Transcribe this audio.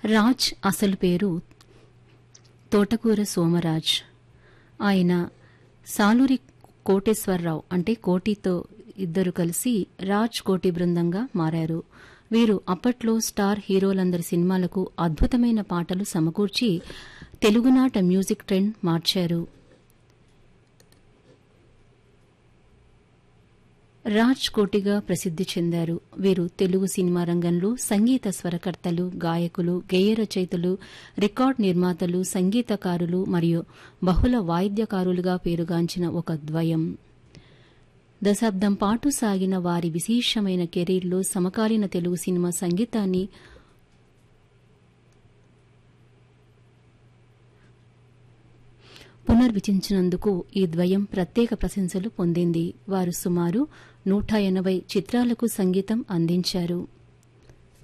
రాజ్ అసలు పేరు తోటకూర సోమరాజ్ ఆయన సాలూరి కోటేశ్వరరావు అంటే కోటితో ఇద్దరు కలిసి రాజ్ కోటి బృందంగా మారారు వీరు అప్పట్లో స్టార్ హీరోలందరి సినిమాలకు అద్భుతమైన పాటలు సమకూర్చి తెలుగునాట మ్యూజిక్ ట్రెండ్ మార్చారు రాజ్ కోటిగా ప్రసిద్ది చెందారు వీరు తెలుగు సినిమా రంగంలో సంగీత స్వరకర్తలు గాయకులు గేయ రచయితలు రికార్డ్ నిర్మాతలు సంగీతకారులు మరియు బహుళ వాయిద్యకారులుగా పేరుగాంచిన ఒక ద్వయం దశాబ్దం పాటు సాగిన వారి విశేషమైన కెరీర్లో సమకాలీన తెలుగు సినిమా సంగీతాన్ని పునర్విచించినందుకు ఈ ద్వయం ప్రత్యేక ప్రశంసలు పొందింది వారు సుమారు నూట ఎనభై చిత్రాలకు సంగీతం అందించారు